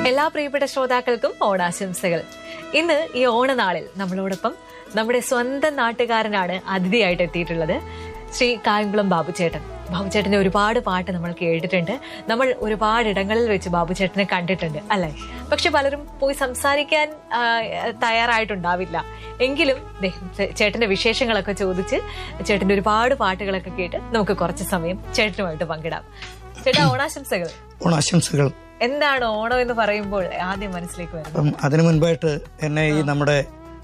എല്ലാ പ്രിയപ്പെട്ട ശ്രോതാക്കൾക്കും ഓണാശംസകൾ ഇന്ന് ഈ ഓണനാളിൽ നമ്മളോടൊപ്പം നമ്മുടെ സ്വന്തം നാട്ടുകാരനാണ് അതിഥിയായിട്ട് എത്തിയിട്ടുള്ളത് ശ്രീ കായംകുളം ബാബുചേട്ടൻ ബാബുചേട്ടന്റെ ഒരുപാട് പാട്ട് നമ്മൾ കേട്ടിട്ടുണ്ട് നമ്മൾ ഒരുപാട് ഇടങ്ങളിൽ വെച്ച് ബാബുചേട്ടനെ കണ്ടിട്ടുണ്ട് അല്ലെ പക്ഷെ പലരും പോയി സംസാരിക്കാൻ ആ, തയ്യാറായിട്ടുണ്ടാവില്ല എങ്കിലും ദേ, ചേട്ടന്റെ വിശേഷങ്ങളൊക്കെ ചോദിച്ച് ചേട്ടന്റെ ഒരുപാട് പാട്ടുകളൊക്കെ കേട്ട് നമുക്ക് കുറച്ച് സമയം ചേട്ടനുമായിട്ട് പങ്കിടാം ചേട്ടാ ഓണാശംസകൾ ഓണാശംസകൾ എന്താണ് ഓണം എന്ന് പറയുമ്പോൾ ആദ്യം മനസ്സിലേക്ക് വരുന്നത് അപ്പം അതിനു മുൻപായിട്ട് എന്നെ ഈ നമ്മുടെ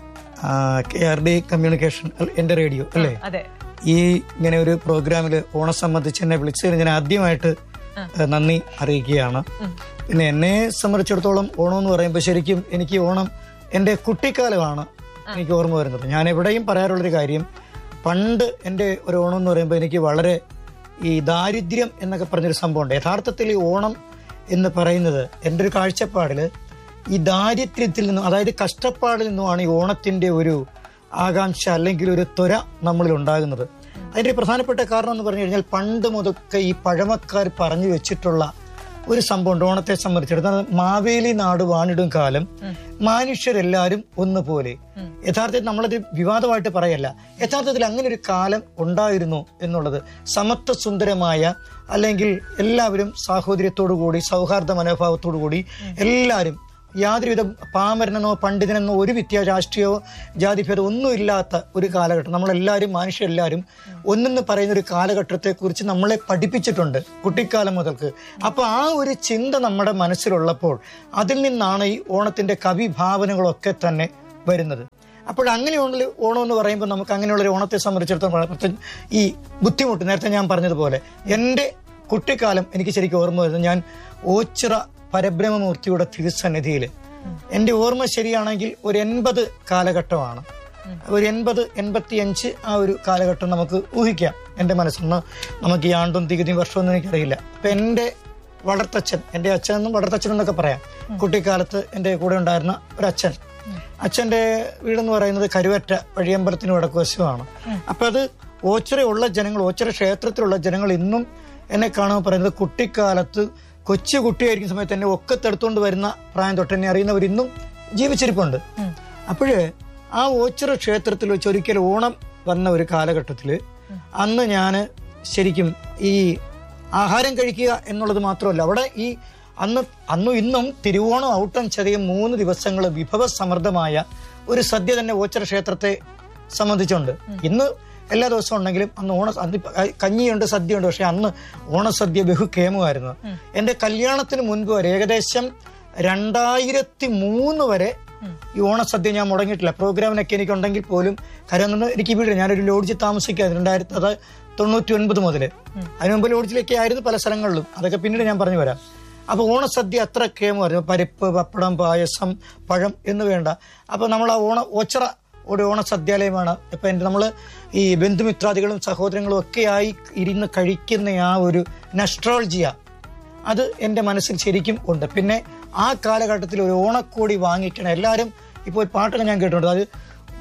കെ ആർ ഡി കമ്മ്യൂണിക്കേഷൻ അല്ല, എന്റെ റേഡിയോ അല്ലേ അതെ ഈ ഇങ്ങനെ ഒരു പ്രോഗ്രാമിൽ ഓണം സംബന്ധിച്ച് എന്നെ വിളിച്ചതിന് ഞാൻ ആദ്യമായിട്ട് ഏഹ്, നന്ദി അറിയിക്കുകയാണ് പിന്നെ എന്നെ സംബന്ധിച്ചിടത്തോളം ഓണം എന്ന് പറയുമ്പോൾ ശരിക്കും എനിക്ക് ഓണം എന്റെ കുട്ടിക്കാലമാണ് എനിക്ക് ഓർമ്മ വരുന്നത് ഞാൻ എവിടെയും പറയാറുള്ളൊരു കാര്യം പണ്ട് എന്റെ ഒരു ഓണം എന്ന് പറയുമ്പോൾ എനിക്ക് വളരെ ഈ ദാരിദ്ര്യം എന്നൊക്കെ പറഞ്ഞൊരു സംഭവമുണ്ട് യഥാർത്ഥത്തിൽ ഈ ഓണം എന്ന് പറയുന്നത് എൻ്റെ ഒരു കാഴ്ചപ്പാടിൽ ഈ ദാരിദ്ര്യത്തിൽ നിന്നും അതായത് കഷ്ടപ്പാടിൽ നിന്നുമാണ് ഈ ഓണത്തിന്റെ ഒരു ആകാംക്ഷ അല്ലെങ്കിൽ ഒരു ത്വര നമ്മളിൽ ഉണ്ടാകുന്നത് അതിന്റെ ഒരു പ്രധാനപ്പെട്ട കാരണം എന്ന് പറഞ്ഞു കഴിഞ്ഞാൽ പണ്ട് മുതൽക്ക് ഈ പഴമക്കാർ പറഞ്ഞു വെച്ചിട്ടുള്ള ഒരു സംഭവമുണ്ട് ഓണത്തെ സംബന്ധിച്ചിടത്തോളം മാവേലി നാട് വാണിടും കാലം മനുഷ്യരെല്ലാരും ഒന്നുപോലെ യഥാർത്ഥത്തിൽ നമ്മളത് വിവാദമായിട്ട് പറയല്ല യഥാർത്ഥത്തിൽ അങ്ങനെ ഒരു കാലം ഉണ്ടായിരുന്നു എന്നുള്ളത് സമത്വ സുന്ദരമായ അല്ലെങ്കിൽ എല്ലാവരും സാഹോദര്യത്തോടു കൂടി സൗഹാർദ്ദ മനോഭാവത്തോടു കൂടി എല്ലാവരും യാതൊരുവിധ പാമരനെന്നോ പണ്ഡിതനെന്നോ ഒരു വിദ്യ രാഷ്ട്രീയമോ ജാതിഭേദം ഒന്നും ഇല്ലാത്ത ഒരു കാലഘട്ടം നമ്മളെല്ലാവരും മനുഷ്യരെല്ലാവരും ഒന്നെന്ന് പറയുന്ന ഒരു കാലഘട്ടത്തെ കുറിച്ച് നമ്മളെ പഠിപ്പിച്ചിട്ടുണ്ട് കുട്ടിക്കാലം മുതൽക്ക് അപ്പൊ ആ ഒരു ചിന്ത നമ്മുടെ മനസ്സിലുള്ളപ്പോൾ അതിൽ നിന്നാണ് ഈ ഓണത്തിന്റെ കവി ഭാവനകളൊക്കെ തന്നെ വരുന്നത് അപ്പോൾ അങ്ങനെയുള്ള ഓണം എന്ന് പറയുമ്പോൾ നമുക്ക് അങ്ങനെയുള്ള ഒരു ഓണത്തെ സംബന്ധിച്ചിടത്തോളം പ്രത്യേകം ഈ ബുദ്ധിമുട്ട് നേരത്തെ ഞാൻ പറഞ്ഞതുപോലെ എൻ്റെ കുട്ടിക്കാലം എനിക്ക് ശരിക്കും ഓർമ്മ വരുന്നത് ഞാൻ ഓച്ചിറ പരബ്രഹ്മമൂർത്തിയുടെ തിരുസന്നിധിയിൽ എൻ്റെ ഓർമ്മ ശരിയാണെങ്കിൽ ഒരു എൺപത് കാലഘട്ടമാണ് ഒരു എൺപത് എൺപത്തി അഞ്ച് ആ ഒരു കാലഘട്ടം നമുക്ക് ഊഹിക്കാം എൻ്റെ മനസ്സൊന്ന് നമുക്ക് ഈ ആണ്ടും തികതിയും വർഷമൊന്നും എനിക്കറിയില്ല അപ്പൊ എൻ്റെ വളർത്തച്ഛൻ എൻ്റെ അച്ഛൻ എന്നും വളർത്തച്ഛൻ എന്നൊക്കെ പറയാം കുട്ടിക്കാലത്ത് എൻ്റെ കൂടെ ഉണ്ടായിരുന്ന ഒരു അച്ഛൻ അച്ഛന്റെ വീടെന്ന് പറയുന്നത് കരുവറ്റ വഴിയമ്പലത്തിന് വടക്കുവശമാണ് അപ്പൊ അത് ഓച്ചിറയുള്ള ജനങ്ങൾ ഓച്ചിറ ക്ഷേത്രത്തിലുള്ള ജനങ്ങൾ ഇന്നും എന്നെ കാണുമ്പോൾ പറയുന്നത് കുട്ടിക്കാലത്ത് കൊച്ചു കുട്ടിയായിരിക്കുന്ന സമയത്ത് എന്നെ ഒക്കത്തെടുത്തുകൊണ്ട് വരുന്ന പ്രായം തൊട്ട് എന്നെ അറിയുന്നവർ ഇന്നും ജീവിച്ചിരിപ്പുണ്ട് അപ്പോഴ് ആ ഓച്ചിറ ക്ഷേത്രത്തിൽ വെച്ച് ഒരിക്കൽ ഓണം വന്ന ഒരു കാലഘട്ടത്തില് അന്ന് ഞാന് ശരിക്കും ഈ ആഹാരം കഴിക്കുക എന്നുള്ളത് മാത്രമല്ല അവിടെ ഈ അന്ന് അന്നും ഇന്നും തിരുവോണം ഔട്ടം ചതയം മൂന്ന് ദിവസങ്ങൾ വിഭവസമൃദ്ധമായ ഒരു സദ്യ തന്നെ ഓച്ചിറ ക്ഷേത്രത്തെ സംബന്ധിച്ചുണ്ട് ഇന്ന് എല്ലാ ദിവസവും ഉണ്ടെങ്കിലും അന്ന് ഓണ അന്ന് ഇപ്പ- ആ, കഞ്ഞിയുണ്ട് സദ്യയുണ്ട് പക്ഷെ അന്ന് ഓണസദ്യ ബഹു കേമമായിരുന്നു എന്റെ കല്യാണത്തിന് മുൻപ് വരെ ഏകദേശം രണ്ടായിരത്തി മൂന്ന് വരെ ഈ ഓണസദ്യ ഞാൻ മുടങ്ങിയിട്ടില്ല പ്രോഗ്രാമിനൊക്കെ എനിക്കുണ്ടെങ്കിൽ പോലും കാര്യം നിന്ന് എനിക്ക് വീട് ഞാനൊരു ലോഡ്ജിൽ താമസിക്കാതെ രണ്ടായിരത്തി അത് തൊണ്ണൂറ്റി ഒൻപത് മുതല് അതിന് മുമ്പ് ലോഡ്ജിലൊക്കെ ആയിരുന്നു പല സ്ഥലങ്ങളിലും അതൊക്കെ പിന്നീട് ഞാൻ പറഞ്ഞു വരാം അപ്പൊ ഓണസദ്യ അത്ര കേമായിരുന്നു പരിപ്പ് പപ്പടം പായസം പഴം എന്ന് വേണ്ട അപ്പൊ നമ്മൾ ആ ഓണ ഓച്ചറ ഒരു ഓണസദ്യാലയമാണ് ഇപ്പൊ എൻ്റെ നമ്മൾ ഈ ബന്ധുമിത്രാദികളും സഹോദരങ്ങളും ഒക്കെയായി ഇരുന്ന് കഴിക്കുന്ന ആ ഒരു നസ്ട്രോൾജിയ അത് എൻ്റെ മനസ്സിൽ ശരിക്കും ഉണ്ട് പിന്നെ ആ കാലഘട്ടത്തിൽ ഒരു ഓണക്കോടി വാങ്ങിക്കണം എല്ലാവരും ഇപ്പോൾ ഒരു പാട്ടൊക്കെ ഞാൻ കേട്ടിട്ടുണ്ട് അത്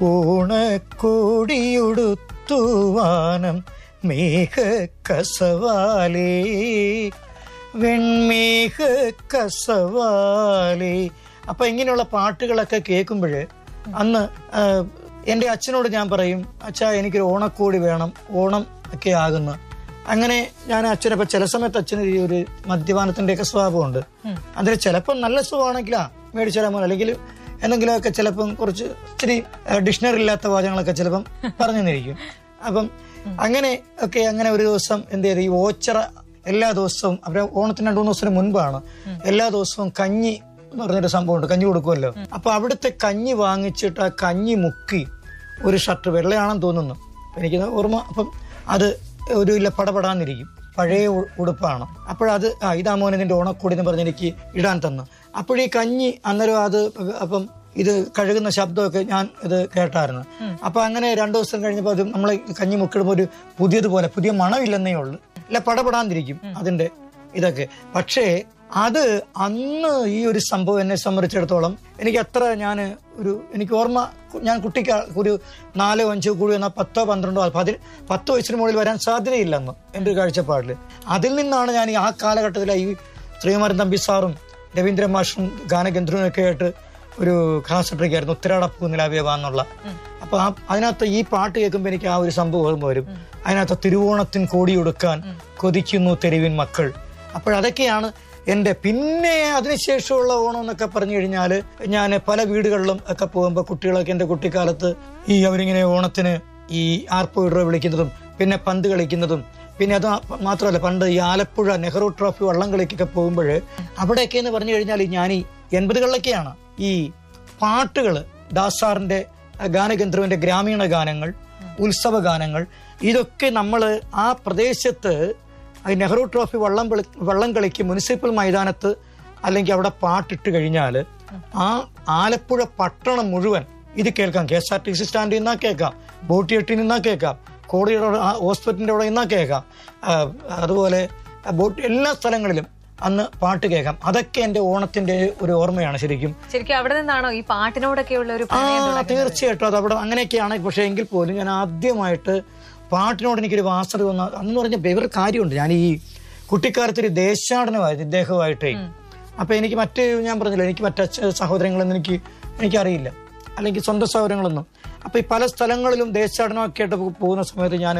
ഓണക്കോടിയുടുത്തുവാനം മേഘ കസവാലേ വെൺമേഘ കസവാലേ അപ്പൊ ഇങ്ങനെയുള്ള പാട്ടുകളൊക്കെ കേൾക്കുമ്പോൾ അന്ന് ആ, എൻ്റെ അച്ഛനോട് ഞാൻ പറയും അച്ഛാ എനിക്കൊരു ഓണക്കോടി വേണം ഓണം ഒക്കെ ആകുന്നു അങ്ങനെ ഞാൻ അച്ഛനപ്പോ ചില സമയത്ത് അച്ഛന് ഈ ഒരു മദ്യപാനത്തിന്റെ ഒക്കെ സ്വഭാവമുണ്ട് അതിൽ ചിലപ്പം നല്ല സ്വഭാവമാണെങ്കിലാ മേടിച്ചാൽ അല്ലെങ്കിൽ എന്തെങ്കിലുമൊക്കെ ചിലപ്പം കുറച്ച് ഇത്തിരി ഡിക്ഷണറി ഇല്ലാത്ത വാചകങ്ങളൊക്കെ ചിലപ്പം പറഞ്ഞു തന്നിരിക്കും അപ്പം അങ്ങനെ ഒക്കെ അങ്ങനെ ഒരു ദിവസം എന്ത് ചെയ്തു ഈ ഓച്ചറ എല്ലാ ദിവസവും അവരെ ഓണത്തിന് രണ്ടു മൂന്ന് ദിവസത്തിന് മുൻപാണ് എല്ലാ ദിവസവും കഞ്ഞി എന്ന് പറഞ്ഞൊരു സംഭവമുണ്ട് കഞ്ഞി കൊടുക്കുമല്ലോ അപ്പൊ അവിടുത്തെ കഞ്ഞി വാങ്ങിച്ചിട്ട് ആ കഞ്ഞി മുക്കി ഒരു ഷർട്ട് വെള്ളയാണെന്ന് തോന്നുന്നു എനിക്ക് ഓർമ്മ അപ്പം അത് ഒരു ഇല്ല പടപടാന്നിരിക്കും പഴയ ഉ- ഉടുപ്പാണ് അപ്പോഴത് ആ ഇതാ മോനെ നിന്റെ ഓണക്കൂടി എന്ന് പറഞ്ഞ് എനിക്ക് ഇടാൻ തന്നു അപ്പോഴീ കഞ്ഞി അന്നേരം അത് അപ്പം ഇത് കഴുകുന്ന ശബ്ദമൊക്കെ ഞാൻ ഇത് കേട്ടായിരുന്നു അപ്പൊ അങ്ങനെ രണ്ടു ദിവസം കഴിഞ്ഞപ്പോൾ അത് നമ്മൾ കഞ്ഞി മുക്കിടുമ്പോൾ ഒരു പുതിയതുപോലെ പുതിയ മണമില്ലെന്നേ ഉള്ളൂ ഇല്ല പടപടാന്നിരിക്കും അതിന്റെ ഇതൊക്കെ പക്ഷേ അത് അന്ന് ഈ ഒരു സംഭവം എന്നെ സംബന്ധിച്ചിടത്തോളം എനിക്ക് അത്ര ഞാൻ ഒരു എനിക്ക് ഓർമ്മ കു- ഞാൻ കുട്ടിക്ക് ഒരു നാലോ അഞ്ചോ കൂടി വന്നാൽ പത്തോ പന്ത്രണ്ടോ പതി പത്ത് വയസ്സിന് മുകളിൽ വരാൻ സാധ്യതയില്ല അന്ന് എൻ്റെ ഒരു കാഴ്ചപ്പാടിൽ അതിൽ നിന്നാണ് ഞാൻ ഈ ആ കാലഘട്ടത്തിൽ ഈ ശ്രീകുമാരൻ തമ്പി സാറും രവീന്ദ്ര മാഷും ഗാനഗന്ധർവനൊക്കെ ആയിട്ട് ഒരു കാസറ്റ് ആയിരുന്നു ഉത്തരാടപ്പൂ നിലാവിയ വാന്നുള്ള അപ്പൊ ആ അതിനകത്ത് ഈ പാട്ട് കേൾക്കുമ്പോൾ എനിക്ക് ആ ഒരു സംഭവം ഓർമ്മ വരും അതിനകത്ത് തിരുവോണത്തിൻ കോടിയൊടുക്കാൻ കൊതിക്കുന്നു തെരുവിൻ മക്കൾ അപ്പോഴതൊക്കെയാണ് എൻ്റെ പിന്നെ അതിനുശേഷമുള്ള ഓണം എന്നൊക്കെ പറഞ്ഞു കഴിഞ്ഞാൽ ഞാൻ പല വീടുകളിലും ഒക്കെ പോകുമ്പോൾ കുട്ടികളൊക്കെ എൻ്റെ കുട്ടിക്കാലത്ത് ഈ അവരിങ്ങനെ ഓണത്തിന് ഈ ആർപ്പ് ഇടറ വിളിക്കുന്നതും പിന്നെ പന്ത് കളിക്കുന്നതും പിന്നെ അത് മാത്രമല്ല പണ്ട് ഈ ആലപ്പുഴ നെഹ്റു ട്രോഫി വള്ളം കളിക്കൊക്കെ പോകുമ്പോൾ അവിടെയൊക്കെ എന്ന് പറഞ്ഞു കഴിഞ്ഞാൽ ഞാൻ ഈ എൺപതുകളിലൊക്കെയാണ് ഈ പാട്ടുകൾ ദാസാറിന്റെ ഗാനഗന്ധർവന്റെ ഗ്രാമീണ ഗാനങ്ങൾ ഉത്സവ ഗാനങ്ങൾ ഇതൊക്കെ നമ്മൾ ആ പ്രദേശത്ത് ഈ നെഹ്റു ട്രോഫി വള്ളം കളി വള്ളം കളിക്ക് മുനിസിപ്പൽ മൈതാനത്ത് അല്ലെങ്കിൽ അവിടെ പാട്ടിട്ട് കഴിഞ്ഞാൽ ആ ആലപ്പുഴ പട്ടണം മുഴുവൻ ഇത് കേൾക്കാം K S R T C സ്റ്റാൻഡിൽ നിന്നാ കേൾക്കാം ബോട്ടിയെട്ടിൽ നിന്നാ കേൾക്കാം കോടിയുടെ ഹോസ്പിറ്റലിന്റെ അവിടെ നിന്നാ കേൾക്കാം ആ, അതുപോലെ ബോട്ട് എല്ലാ സ്ഥലങ്ങളിലും അന്ന് പാട്ട് കേൾക്കാം അതൊക്കെ എൻ്റെ ഓണത്തിന്റെ ഒരു ഓർമ്മയാണ് ശരിക്കും ശരിക്കും അവിടെ നിന്നാണോ ഈ പാട്ടിനോടൊക്കെയുള്ള ഒരു ആ പ്രണയം തുടങ്ങുന്നത്? തീർച്ചയായിട്ടും അത് അവിടെ അങ്ങനെയൊക്കെയാണ് പക്ഷെ എങ്കിൽ പോലും ഞാൻ ആദ്യമായിട്ട് പാട്ടിനോട് എനിക്കൊരു വാസന തോന്നുന്ന അന്ന് പറഞ്ഞ വേറൊരു കാര്യമുണ്ട് ഞാൻ ഈ കുട്ടിക്കാലത്ത് ഒരു ദേശാടനമായിരുന്നു ഇദ്ദേഹമായിട്ടേ അപ്പൊ എനിക്ക് മറ്റ് ഞാൻ പറഞ്ഞില്ല എനിക്ക് മറ്റു അച്ഛ- സഹോദരങ്ങളൊന്നും എനിക്ക് എനിക്കറിയില്ല അല്ലെങ്കിൽ സ്വന്തം സഹോദരങ്ങളൊന്നും അപ്പൊ ഈ പല സ്ഥലങ്ങളിലും ദേശാടനമൊക്കെ ആയിട്ട് പോ- പോകുന്ന സമയത്ത് ഞാൻ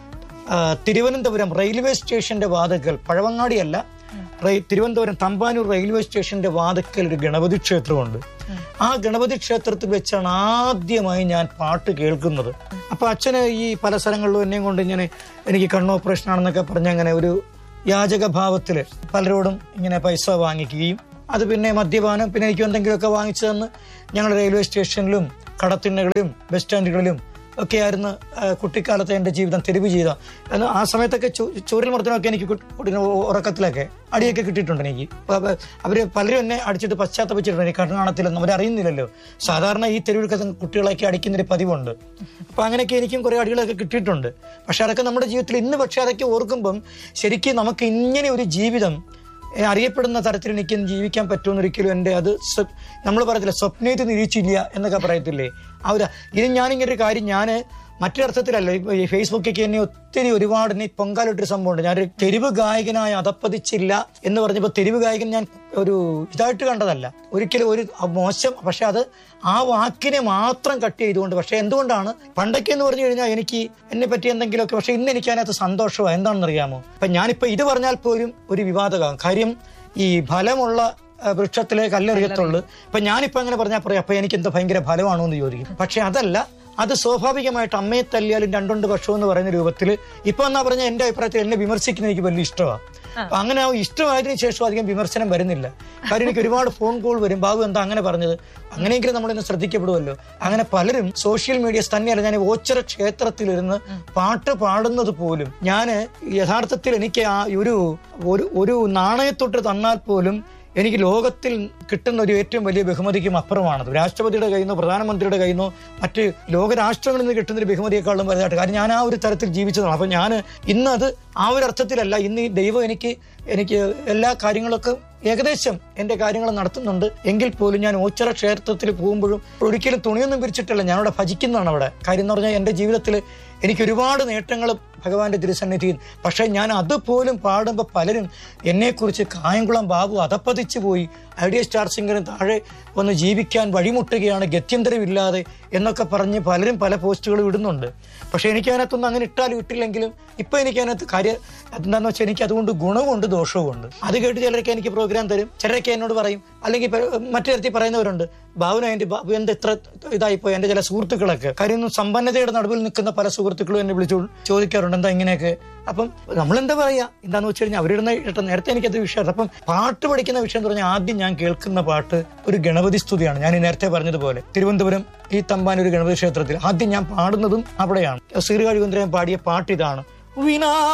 തിരുവനന്തപുരം റെയിൽവേ സ്റ്റേഷന്റെ വാതിക്കൽ പഴവങ്ങാടിയല്ല റെയി- തിരുവനന്തപുരം തമ്പാനൂർ റെയിൽവേ സ്റ്റേഷന്റെ വാതിക്കൽ ഒരു ഗണപതി ക്ഷേത്രമുണ്ട് ആ ഗണപതി ക്ഷേത്രത്തിൽ വെച്ചാണ് ആദ്യമായി ഞാൻ പാട്ട് കേൾക്കുന്നത് അപ്പൊ അച്ഛന് ഈ പല സ്ഥലങ്ങളിലും എന്നെയും കൊണ്ട് ഇങ്ങനെ എനിക്ക് കണ്ണ് ഓപ്പറേഷൻ ആണെന്നൊക്കെ പറഞ്ഞ് അങ്ങനെ ഒരു യാചക ഭാവത്തില് പലരോടും ഇങ്ങനെ പൈസ വാങ്ങിക്കുകയും അത് പിന്നെ മദ്യപാനം പിന്നെ എനിക്ക് എന്തെങ്കിലുമൊക്കെ വാങ്ങിച്ചു തന്ന് ഞങ്ങൾ റെയിൽവേ സ്റ്റേഷനിലും കടത്തിണ്ണകളിലും ബസ് സ്റ്റാൻഡുകളിലും ഒക്കെ ആയിരുന്നു ആ, കുട്ടിക്കാലത്തെ എൻ്റെ ജീവിതം തെരുവ് ചെയ്ത എന്നാൽ ആ സമയത്തൊക്കെ ചു- ചൂരൽ മർദ്ദനമൊക്കെ എനിക്ക് കു- കുട്ടിന് ഉ- ഉറക്കത്തിലൊക്കെ അടിയൊക്കെ കിട്ടിയിട്ടുണ്ട് എനിക്ക് അപ്പൊ അവ- അവര് പലരും എന്നെ അടിച്ചിട്ട് പശ്ചാത്തപിച്ചിട്ടുണ്ട് എനിക്ക് കണ്ണു കാണത്തില്ലെന്ന് അവരറിയുന്നില്ലല്ലോ സാധാരണ ഈ തെരുവിൽ കുട്ടികളൊക്കെ അടിക്കുന്നൊരു പതിവുണ്ട് അപ്പൊ അങ്ങനെയൊക്കെ എനിക്കും കുറെ അടികളൊക്കെ കിട്ടിയിട്ടുണ്ട് പക്ഷെ അതൊക്കെ നമ്മുടെ ജീവിതത്തിൽ ഇന്ന് പക്ഷെ അതൊക്കെ ഓർക്കുമ്പം ശരിക്കും നമുക്ക് ഇങ്ങനെ ഒരു ജീവിതം ഏ, അറിയപ്പെടുന്ന തരത്തിൽ എനിക്ക് ജീവിക്കാൻ പറ്റുമെന്ന് ഒരിക്കലും എൻ്റെ അത് നമ്മൾ പറയത്തില്ല സ്വപ്നത്തിൽ നിരീക്ഷില്ല എന്നൊക്കെ പറയത്തില്ലേ ആ ഒരു ഇനി ഞാനിങ്ങനെ ഒരു കാര്യം ഞാൻ മറ്റൊരർത്ഥത്തിലല്ല ഇപ്പൊ ഈ ഫേസ്ബുക്കൊക്കെ എന്നെ ഒത്തിരി ഒരുപാട് എന്നെ പൊങ്കാലിട്ടൊരു സംഭവമുണ്ട് ഞാനൊരു തെരുവ് ഗായകനായി അതപ്പതിച്ചില്ല എന്ന് പറഞ്ഞപ്പോൾ തെരുവ് ഗായകൻ ഞാൻ ഒരു ഇതായിട്ട് കണ്ടതല്ല ഒരിക്കലും ഒരു മോശം പക്ഷെ അത് ആ വാക്കിനെ മാത്രം കട്ട് ചെയ്തുകൊണ്ട് പക്ഷെ എന്തുകൊണ്ടാണ് പണ്ടൊക്കെ എന്ന് പറഞ്ഞു കഴിഞ്ഞാൽ എനിക്ക് എന്നെ പറ്റി എന്തെങ്കിലുമൊക്കെ പക്ഷെ ഇന്ന് എനിക്ക് അതിനകത്ത് സന്തോഷമാണ് എന്താണെന്ന് അറിയാമോ അപ്പൊ ഞാനിപ്പോ ഇത് പറഞ്ഞാൽ പോലും ഒരു വിവാദമാകും കാര്യം ഈ ഫലമുള്ള ആ, വൃക്ഷത്തിലെ കല്ലെറിയത്തുള്ളൂ അപ്പൊ ഞാനിപ്പോ അങ്ങനെ പറഞ്ഞാൽ പറയാം അപ്പൊ എനിക്ക് എന്താ ഭയങ്കര ഫലമാണോ എന്ന് ചോദിക്കും പക്ഷെ അതല്ല അത് സ്വാഭാവികമായിട്ട് അമ്മയെ തല്ലിയാലും രണ്ടുണ്ട് പക്ഷം എന്ന് പറയുന്ന രൂപത്തിൽ ഇപ്പൊ എന്നാ പറഞ്ഞ എന്റെ അഭിപ്രായത്തിൽ എന്നെ വിമർശിക്കുന്ന എനിക്ക് വലിയ ഇഷ്ടമാണ് അപ്പൊ അങ്ങനെ ആ ഇഷ്ടമായതിനു ശേഷം അധികം വിമർശനം വരുന്നില്ല കാര്യം എനിക്ക് ഒരുപാട് ഫോൺ കോൾ വരും ബാബു എന്താ അങ്ങനെ പറഞ്ഞത് അങ്ങനെയെങ്കിലും നമ്മളിന്ന് ശ്രദ്ധിക്കപ്പെടുമല്ലോ അങ്ങനെ പലരും സോഷ്യൽ മീഡിയസ് തന്നെയല്ല ഞാൻ ഓച്ചറ ക്ഷേത്രത്തിലിരുന്ന് പാട്ട് പാടുന്നത് പോലും ഞാൻ യഥാർത്ഥത്തിൽ എനിക്ക് ആ ഒരു ഒരു ഒരു നാണയത്തൊട്ട് തന്നാൽ പോലും എനിക്ക് ലോകത്തിൽ കിട്ടുന്ന ഒരു ഏറ്റവും വലിയ ബഹുമതിക്കും അപ്പുറമാണത് രാഷ്ട്രപതിയുടെ കയ്യിൽ നിന്നോ പ്രധാനമന്ത്രിയുടെ കയ്യിൽ നിന്നോ മറ്റ് ലോകരാഷ്ട്രങ്ങളിൽ നിന്ന് കിട്ടുന്ന ഒരു ബഹുമതിയെക്കാളും വലുതായിട്ട് കാരണം ഞാൻ ആ ഒരു തരത്തിൽ ജീവിച്ചതാണ് അപ്പൊ ഞാൻ ഇന്ന് അത് ആ ഒരു അർത്ഥത്തിലല്ല ഇന്ന് ഈ ദൈവം എനിക്ക് എനിക്ക് എല്ലാ കാര്യങ്ങളൊക്കെ ഏകദേശം എന്റെ കാര്യങ്ങൾ നടത്തുന്നുണ്ട് എങ്കിൽ പോലും ഞാൻ ഓച്ചറ ക്ഷേത്രത്തിൽ പോകുമ്പോഴും ഒരിക്കലും തുണിയൊന്നും പിരിച്ചിട്ടില്ല ഞാൻ അവിടെ ഭജിക്കുന്നതാണ് അവിടെ കാര്യം എന്ന് പറഞ്ഞാൽ എന്റെ ജീവിതത്തിൽ എനിക്ക് ഒരുപാട് നേട്ടങ്ങൾ ഭഗവാന്റെ തിരുസന്നിധിയിൽ പക്ഷെ ഞാൻ അതുപോലും പാടുമ്പോൾ പലരും എന്നെക്കുറിച്ച് കായംകുളം ബാബു അതപ്പതിച്ചു പോയി ഐഡിയ സ്റ്റാർ സിംഗറിന് താഴെ വന്ന് ജീവിക്കാൻ വഴിമുട്ടുകയാണ് ഗത്യന്തരമില്ലാതെ എന്നൊക്കെ പറഞ്ഞ് പലരും പല പോസ്റ്റുകളും ഇടുന്നുണ്ട് പക്ഷെ എനിക്ക് അതിനകത്തൊന്നും അങ്ങനെ ഇട്ടാലും ഇട്ടില്ലെങ്കിലും ഇപ്പൊ എനിക്ക് അതിനകത്ത് കാര്യം എന്താണെന്ന് വെച്ചാൽ എനിക്ക് അതുകൊണ്ട് ഗുണവുമുണ്ട് ദോഷവുമുണ്ട് അത് കേട്ട് ചിലരൊക്കെ എനിക്ക് പ്രോഗ്രാം തരും ചിലരൊക്കെ എന്നോട് പറയും അല്ലെങ്കിൽ പ- മറ്റു തരത്തിൽ പറയുന്നവരുണ്ട് ബാബുന എന്റെ ബാബു എന്ത് ഇത്ര ഇതായിപ്പോയി എന്റെ ചില സുഹൃത്തുക്കളൊക്കെ കാര്യം ഒന്നും സമ്പന്നതയുടെ നടുവിൽ നിൽക്കുന്ന പല സുഹൃത്തുക്കളും എന്നെ വിളിച്ചു ചോദിക്കാറുണ്ട് എന്താ ഇങ്ങനെയൊക്കെ അപ്പം നമ്മൾ എന്താ പറയാ എന്താന്ന് വെച്ച് കഴിഞ്ഞാൽ അവരിടുന്ന ഇട്ട നേരത്തെ എനിക്കത് വിഷയമാണ് അപ്പം പാട്ട് പഠിക്കുന്ന വിഷയം എന്ന് പറഞ്ഞാൽ ആദ്യം ഞാൻ കേൾക്കുന്ന പാട്ട് ഒരു ഗണപതി സ്തുതിയാണ് ഞാൻ ഈ നേരത്തെ പറഞ്ഞതുപോലെ തിരുവനന്തപുരം ഈ തമ്പാനൂർ ഗണപതി ക്ഷേത്രത്തിൽ ആദ്യം ഞാൻ പാടുന്നതും അവിടെയാണ് ശ്രീകാഴികുന്ദ്രൻ പാടിയ പാട്ട് ഇതാണ് വിനാ